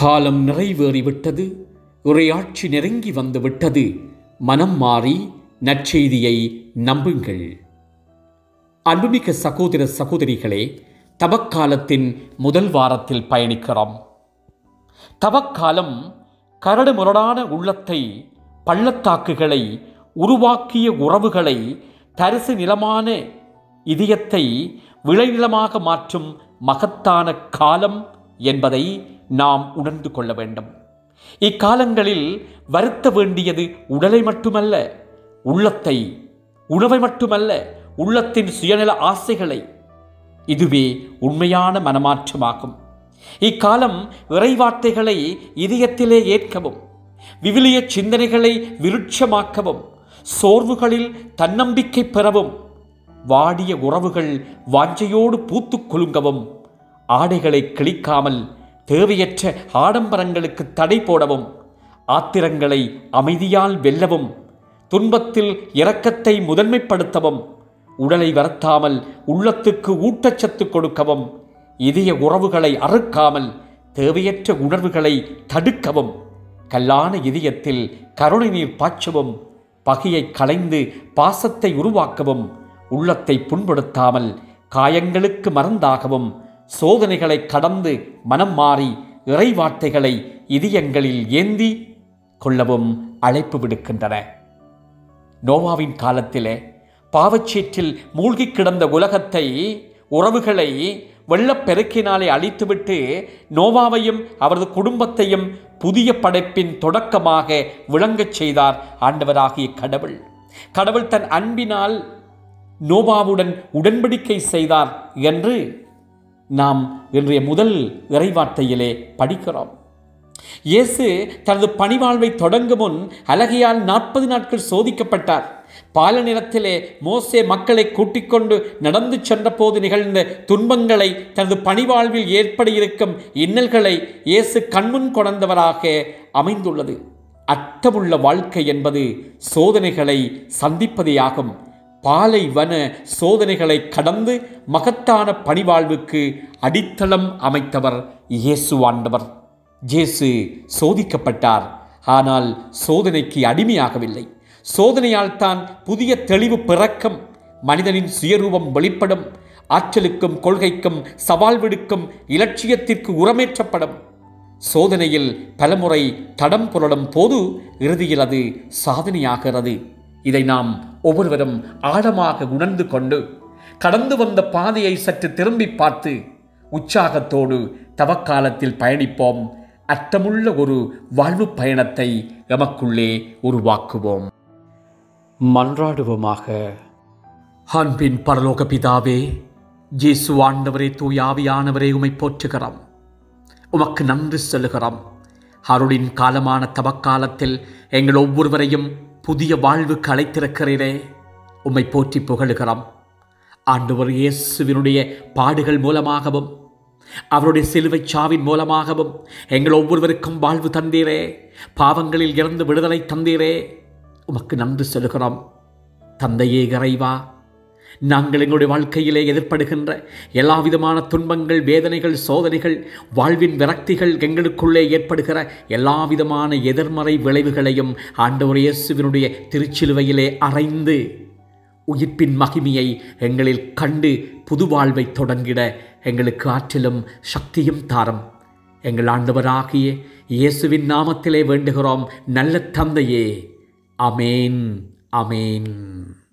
காலம் நிறைவேறிவிட்டது உரையாட்சி நெருங்கி வந்து விட்டது மனம் மாறி நற்செய்தியை நம்புங்கள் அன்புமிக்க சகோதர சகோதரிகளே தவக்காலத்தின் முதல் வாரத்தில் பயணிக்கிறோம் தவக்காலம் கரடு முரடான உள்ளத்தை பள்ளத்தாக்குகளை உருவாக்கிய உறவுகளை தரிசு நிலமான இதயத்தை விளைநிலமாக மாற்றும் மகத்தான காலம் என்பதை நாம் உணர்ந்து கொள்ள வேண்டும் இக்காலங்களில் வருத்த வேண்டியது உடலை மட்டுமல்ல உள்ளத்தை உணவை மட்டுமல்ல உள்ளத்தின் சுயநல ஆசைகளை இதுவே உண்மையான மனமாற்றமாகும் இக்காலம் இறைவார்த்தைகளை இதயத்திலே ஏற்கவும் விவிலிய சிந்தனைகளை விருட்சமாக்கவும் சோர்வுகளில் தன்னம்பிக்கை பெறவும் வாடிய உறவுகள் வாஞ்சையோடு பூத்துக் குலுங்கவும் ஆடைகளை கிழிக்காமல் தேவையற்ற ஆடம்பரங்களுக்கு தடை போடவும் ஆத்திரங்களை அமைதியால் வெல்லவும் துன்பத்தில் இரக்கத்தை முதன்மைப்படுத்தவும் உடலை வருத்தாமல் உள்ளத்துக்கு ஊட்டச்சத்து கொடுக்கவும் இதய உறவுகளை அறுக்காமல் தேவையற்ற உணர்வுகளை தடுக்கவும் கல்லான இதயத்தில் கருணை நீர் பாய்ச்சவும் பகையை களைந்து பாசத்தை உருவாக்கவும் உள்ளத்தை புண்படுத்தாமல் காயங்களுக்கு மருந்தாகவும் சோதனைகளை கடந்து மனம் மாறி இறைவார்த்தைகளை இதயங்களில் ஏந்தி கொள்ளவும் அழைப்பு விடுக்கின்றன நோவாவின் காலத்திலே பாவச்சீற்றில் மூழ்கி கிடந்த உலகத்தை உறவுகளை வெள்ளப்பெருக்கினாலே அழித்துவிட்டு நோவாவையும் அவரது குடும்பத்தையும் புதிய படைப்பின் தொடக்கமாக விளங்கச் செய்தார் ஆண்டவராகிய கடவுள் கடவுள் தன் அன்பினால் நோவாவுடன் உடன்படிக்கை செய்தார் என்று நாம் இன்றைய முதல் இறைவார்த்தையிலே படிக்கிறோம் இயேசு தனது பணிவாழ்வை தொடங்கும் முன் அழகையால் நாற்பது நாட்கள் சோதிக்கப்பட்டார் பால நிலத்திலே மோசே மக்களை கூட்டிக் கொண்டு நடந்து சென்றபோது நிகழ்ந்த துன்பங்களை தனது பணிவாழ்வில் ஏற்பட இருக்கும் இன்னல்களை இயேசு கண்முன் கொணர்ந்தவராக அமைந்துள்ளது அர்த்தமுள்ள வாழ்க்கை என்பது சோதனைகளை சந்திப்பதேயாகும் பாலைவன சோதனைகளை கடந்து மகத்தான பணிவாழ்வுக்கு அடித்தளம் அமைத்தவர் இயேசு ஆண்டவர் ஜேசு சோதிக்கப்பட்டார் ஆனால் சோதனைக்கு அடிமையாகவில்லை சோதனையால் தான் புதிய தெளிவு பிறக்கும் மனிதனின் சுயரூபம் வெளிப்படும் ஆற்றலுக்கும் கொள்கைக்கும் சவால் விடுக்கும் இலட்சியத்திற்கு உரமேற்றப்படும் சோதனையில் பலமுறை தடம் புரளும் போது இறுதியில் அது சாதனையாகிறது இதை நாம் ஒவ்வொருவரும் ஆழமாக உணர்ந்து கொண்டு கடந்து வந்த பாதையை சற்று திரும்பி பார்த்து உற்சாகத்தோடு தவக்காலத்தில் பயணிப்போம் அர்த்தமுள்ள ஒரு வாழ்வு பயணத்தை எமக்குள்ளே உருவாக்குவோம் மன்றாடுவோமாக அன்பின் பரலோக பிதாவே ஜேசு ஆண்டவரே தூயாவியானவரே உமை போற்றுகிறோம் உமக்கு நன்றி சொல்லுகிறோம் அருளின் காலமான தவக்காலத்தில் எங்கள் ஒவ்வொருவரையும் புதிய வாழ்வுக்கு அழைத்திருக்கிறீரே உம்மை போற்றி புகழுகிறோம் ஆண்டவர் இயேசுவினுடைய பாடுகள் மூலமாகவும் அவருடைய சிலுவை சாவின் மூலமாகவும் எங்கள் ஒவ்வொருவருக்கும் வாழ்வு தந்தீரே பாவங்களில் இருந்து விடுதலை தந்தீரே உமக்கு நன்றி சொல்லுகிறோம் தந்தையே இறைவா நாங்கள் எங்களுடைய வாழ்க்கையிலே எதிர்ப்படுகின்ற எல்லா விதமான துன்பங்கள் வேதனைகள் சோதனைகள் வாழ்வின் விரக்திகள் எங்களுக்குள்ளே ஏற்படுகிற எல்லா விதமான எதிர்மறை விளைவுகளையும் ஆண்டவர் இயேசுவினுடைய திருச்சிலுவையிலே அறைந்து உயிர்ப்பின் மகிமையை எங்களில் கண்டு புது வாழ்வை தொடங்கிட எங்களுக்கு ஆற்றிலும் சக்தியும் தாரம் எங்கள் ஆண்டவராகிய இயேசுவின் நாமத்திலே வேண்டுகிறோம் நல்ல தந்தையே அமேன் அமேன்